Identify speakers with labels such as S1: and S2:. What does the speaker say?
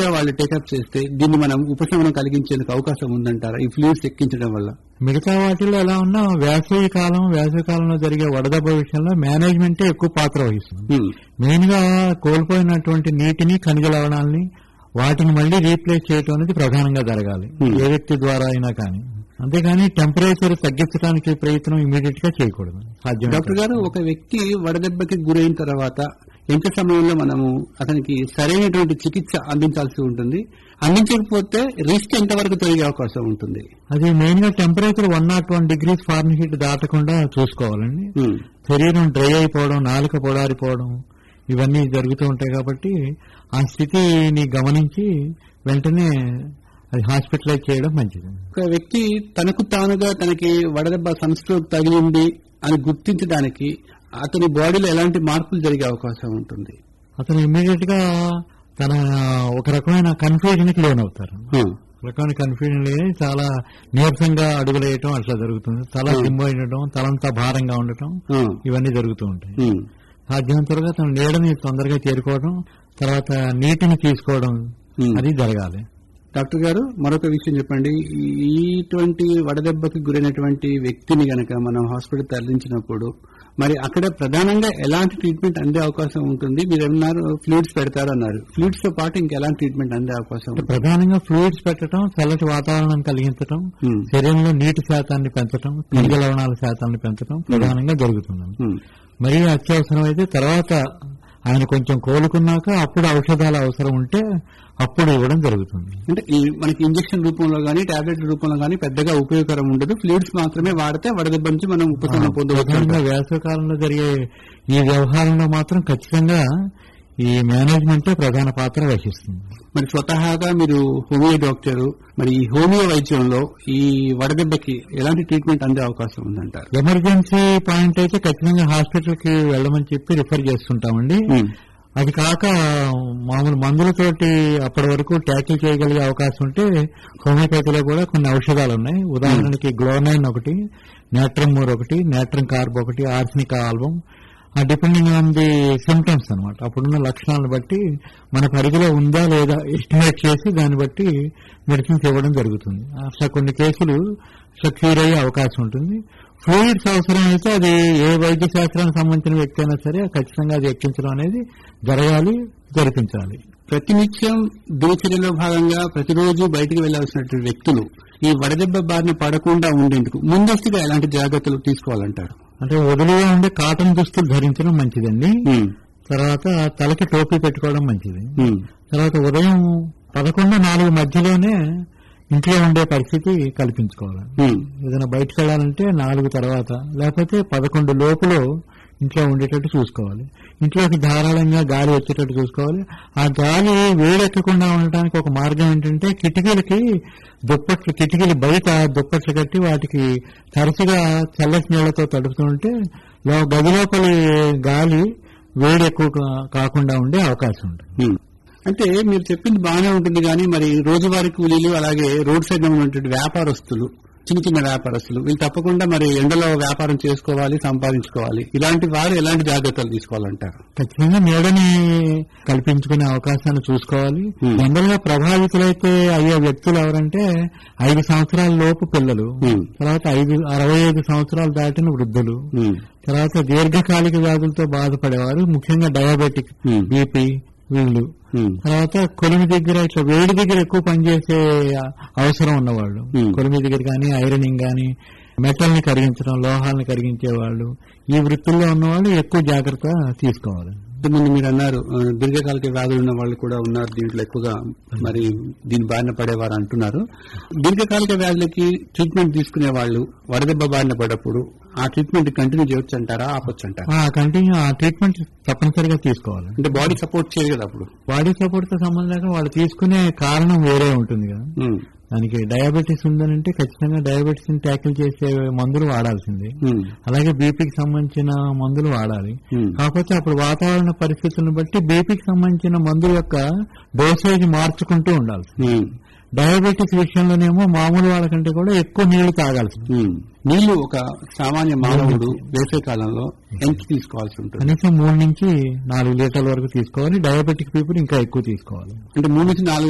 S1: గా వాళ్ళు టేకప్ చేస్తే దీన్ని మనం ఉపశమనం కలిగించేందుకు అవకాశం ఉందంటారా ఈ ఫ్లూయిడ్స్ ఎక్కించడం వల్ల
S2: మిగతా వాటిల్లో ఎలా ఉన్నా వేసవి కాలం వేసవి కాలంలో జరిగే వడదెబ్బ విషయంలో మేనేజ్మెంటే ఎక్కువ పాత్ర వహిస్తుంది
S1: ఉమ్,
S2: మెయిన్ గా కోల్పోయినటువంటి నీటిని ఖనిజ లవణాలని వాటిని మళ్ళీ రీప్లేస్ చేయటం అనేది ప్రధానంగా జరగాలి
S1: Hmm.
S2: ఏ వ్యక్తి ద్వారా అయినా కానీ అంతేగాని టెంపరేచర్ తగ్గించడానికి ప్రయత్నం ఇమీడియట్ గా చేయకూడదు సాధ్యం
S1: డాక్టర్ గారు ఒక వ్యక్తి వడదెబ్బకి గురైన తర్వాత ఎంత సమయంలో మనము అతనికి సరైనటువంటి చికిత్స అందించాల్సి ఉంటుంది అందించకపోతే రిస్క్ ఎంత వరకు తొలగే అవకాశం ఉంటుంది
S2: అది మెయిన్ గా temperature one not one degrees Fahrenheit దాటకుండా చూసుకోవాలండి
S1: ఉమ్,
S2: శరీరం డ్రై అయిపోవడం నాలుక పొడారిపోవడం ఇవన్నీ జరుగుతూ ఉంటాయి కాబట్టి ఆ స్థితిని గమనించి వెంటనే అది హాస్పిటలైజ్ చేయడం మంచిది
S1: ఒక వ్యక్తి తనకు తానుగా తనకి వడదెబ్బ సంస్ట్రోక్ తగిలింది అని గుర్తించడానికి అతని బాడీలో ఎలాంటి మార్పులు జరిగే అవకాశం ఉంటుంది
S2: అతను ఇమ్మీడియట్ గా తన ఒక రకమైన కన్ఫ్యూజన్ కి లోనవుతారు
S1: ఉమ్,
S2: ఒక రకమైన కన్ఫ్యూజన్ లేని చాలా నీరసంగా అడుగులేయటం అట్లా జరుగుతుంది తల
S1: Hmm.
S2: దిమ్మైనటం తలంతా భారంగా ఉండటం
S1: ఉమ్,
S2: ఇవన్నీ జరుగుతూ ఉంటాయి
S1: ఉమ్,
S2: సాధ్యమైనంతవరకు తన నీడని తొందరగా చేరుకోవడం తర్వాత నీటిని తీసుకోవడం
S1: ఉమ్.
S2: అది జరగాలి
S1: డాక్టర్ గారు మరొక విషయం చెప్పండి ఈ- ఇటువంటి వడదెబ్బకి గురైనటువంటి వ్యక్తిని గనక మనం హాస్పిటల్ తరలించినప్పుడు మరి అక్కడ ప్రధానంగా ఎలాంటి ట్రీట్మెంట్ అందే అవకాశం ఉంటుంది మీరు ఏమన్నారు ఫ్లూయిడ్స్ పెడతారు అన్నారు ఫ్లూయిడ్స్ తో పాటు ఇంకా ఎలాంటి ట్రీట్మెంట్ అందే అవకాశం
S2: అంటే
S1: ఉంటుంది
S2: ప్రధానంగా ఫ్లూయిడ్స్ పెట్టడం చల్లటి వాతావరణం కలిగించడం
S1: ఉమ్,
S2: శరీరంలో నీటి శాతాన్ని పెంచడం ఖనిజ లవణాల శాతాన్ని పెంచడం ప్రధానంగా జరుగుతుంది
S1: ఉమ్,
S2: మరీ అత్యవసరం అయితే తర్వాత ఆయన కొంచెం కోలుకున్నాక అప్పుడు ఔషధాల అవసరం ఉంటే అప్పుడు ఇవ్వడం జరుగుతుంది
S1: అంటే ఈ మనకి ఇంజెక్షన్ రూపంలో గానీ టాబ్లెట్ రూపంలో గానీ పెద్దగా ఉపయోగకరం ఉండదు ఫ్లూయిడ్స్ మాత్రమే వాడితే వడదెబ్బ నుంచి మనం ఉపశమనం పొందవచ్చు
S2: ప్రధానంగా
S1: అంటారు.
S2: వేసవికాలంలో జరిగే ఈ వ్యవహారంలో మాత్రం ఖచ్చితంగా ఈ మేనేజ్మెంటే ప్రధాన పాత్ర వహిస్తుంది
S1: మరి స్వతహాగా మీరు హోమియో డాక్టర్ మరి ఈ హోమియో వైద్యంలో ఈ వడదెబ్బకి ఎలాంటి ట్రీట్మెంట్ అందే అవకాశం ఉందంటారు
S2: ఎమర్జెన్సీ పాయింట్ అయితే ఖచ్చితంగా హాస్పిటల్ కి వెళ్ళమని చెప్పి రిఫర్ చేస్తుంటామండి
S1: ఉమ్,
S2: అది కాక మామూలు మందులతోటి అప్పటి వరకు ట్యాకిల్ చేయగలిగే అవకాశం ఉంటే హోమియోపతిలో కూడా కొన్ని ఔషధాలు ఉన్నాయి ఉదాహరణకి గ్లోనైన్ ఒకటి నేట్రమూర్ ఒకటి నేట్రమ్ కార్బ్ ఒకటి arsenicum album depending on the symptoms అనమాట అప్పుడున్న లక్షణాలను బట్టి మన పరిధిలో ఉందా లేదా ఎస్టిమేట్ చేసి దాన్ని బట్టి మెడిసిన్స్ ఇవ్వడం జరుగుతుంది అట్లా కొన్ని కేసులు అట్లా క్యూర్ అయ్యే అవకాశం ఉంటుంది ఫ్లూయిడ్స్ అవసరం అయితే అది ఏ వైద్య శాస్త్రానికి సంబంధించిన వ్యక్తి అయినా సరే ఖచ్చితంగా అది ఎక్కించడం అనేది జరగాలి జరిపించాలి
S1: ప్రతినిత్యం దినచర్యలో భాగంగా ప్రతిరోజు బయటికి వెళ్లాల్సినటువంటి వ్యక్తులు ఈ వడదెబ్బ బారిన పడకుండా ఉండేందుకు ముందస్తుగా ఎలాంటి జాగ్రత్తలు తీసుకోవాలంటారు
S2: అంటే వదులుగా ఉండే కాటన్ దుస్తులు ధరించడం మంచిదండి
S1: ఉమ్,
S2: తర్వాత తలకి టోపీ పెట్టుకోవడం మంచిది
S1: ఉమ్,
S2: తర్వాత ఉదయం పదకొండు నాలుగు మధ్యలోనే ఇంట్లో ఉండే పరిస్థితి కల్పించుకోవాలి
S1: ఉమ్,
S2: ఏదైనా బయటకు వెళ్ళాలంటే నాలుగు తర్వాత లేకపోతే పదకొండు లోపులో ఇంట్లో ఉండేటట్టు చూసుకోవాలి ఇంట్లోకి ధారాళంగా గాలి వచ్చేటట్టు చూసుకోవాలి ఆ గాలి వేడెక్కకుండా ఉండటానికి ఒక మార్గం ఏంటంటే కిటికీలకి దుప్పట్లు కిటికీలు బయట దుప్పట్లు కట్టి వాటికి తరచుగా చల్లటి నీళ్లతో తడుపుతూ ఉంటే లో- గది లోపలి గాలి వేడి ఎక్కువ కా- కాకుండా ఉండే అవకాశం ఉంటుంది
S1: ఉమ్. అంటే మీరు చెప్పింది బాగానే ఉంటుంది కానీ మరి రోజువారీ కూలీలు అలాగే రోడ్ సైడ్ ఉన్నటువంటి వ్యాపారస్తులు చిన్న చిన్న వ్యాపారస్తులు వీళ్ళు తప్పకుండా మరి ఎండలో వ్యాపారం చేసుకోవాలి సంపాదించుకోవాలి ఇలాంటి వారు ఎలాంటి జాగ్రత్తలు తీసుకోవాలంటారు
S2: ఖచ్చితంగా నీడని కల్పించుకునే అవకాశాన్ని చూసుకోవాలి
S1: Hmm.
S2: జనరల్ గా ప్రభావితులైతే అయ్యే వ్యక్తులు ఎవరంటే ఐదు సంవత్సరాల లోపు పిల్లలు
S1: Hmm.
S2: తర్వాత ఐదు అరవై ఐదు సంవత్సరాలు దాటిన వృద్ధులు
S1: ఉమ్,
S2: తర్వాత దీర్ఘకాలిక వ్యాధులతో బాధపడేవారు ముఖ్యంగా డయాబెటిక్
S1: Hmm.
S2: బీపీ వీళ్ళు
S1: ఉమ్,
S2: తర్వాత కొలిమి దగ్గర ఇట్లా వేడి దగ్గర ఎక్కువ పనిచేసే అవసరం ఉన్నవాళ్ళు
S1: Hmm.
S2: కొలిమి దగ్గర కానీ ఐరనింగ్ కానీ మెటల్ ని కరిగించడం లోహాలను కరిగించే వాళ్ళు ఈ వృత్తుల్లో ఉన్నవాళ్ళు ఎక్కువ జాగ్రత్త తీసుకోవాలి
S1: ఇంతకుముందు మీరు అన్నారు ఆ, దీర్ఘకాలిక వ్యాధులు ఉన్న వాళ్ళు కూడా ఉన్నారు దీంట్లో ఎక్కువగా మరి దీని బారిన పడేవారు అంటున్నారు దీర్ఘకాలిక వ్యాధులకి ట్రీట్మెంట్ తీసుకునే వాళ్ళు వడదెబ్బ బారిన పడప్పుడు ఆ ట్రీట్మెంట్ కంటిన్యూ చేయొచ్చు అంటారా ఆపొచ్చు అంటారా
S2: ఆ కంటిన్యూ ఆ ట్రీట్మెంట్ తప్పనిసరిగా తీసుకోవాలి
S1: అంటే బాడీ సపోర్ట్ చేయదు కదా అప్పుడు
S2: బాడీ సపోర్ట్ తో సంబంధం లేక వాళ్ళు తీసుకునే కారణం వేరే ఉంటుంది కదా
S1: ఉమ్,
S2: దానికి డయాబెటీస్ ఉందనంటే ఖచ్చితంగా డయాబెటీస్ ని ట్యాకిల్ చేసే మందులు వాడాల్సిందే
S1: ఉమ్,
S2: అలాగే బీపీకి సంబంధించిన మందులు వాడాలి
S1: ఉమ్,
S2: కాకపోతే అప్పుడు వాతావరణ పరిస్థితులను బట్టి బీపీకి సంబంధించిన మందుల యొక్క డోసేజ్ మార్చుకుంటూ ఉండాలి
S1: ఉమ్,
S2: డయాబెటీస్ విషయంలోనేమో మామూలు వాళ్ళకంటే కూడా ఎక్కువ నీళ్లు తాగాల్సి
S1: ఉమ్. నీళ్లు ఒక సామాన్య మానవుడు వేసవి కాలంలో ఎంత తీసుకోవాల్సి ఉంటుంది
S2: కనీసం మూడు నుంచి నాలుగు లీటర్ల వరకు తీసుకోవాలి డయాబెటిక్ పీపుల్ ఇంకా ఎక్కువ తీసుకోవాలి
S1: అంటే మూడు నుంచి నాలుగు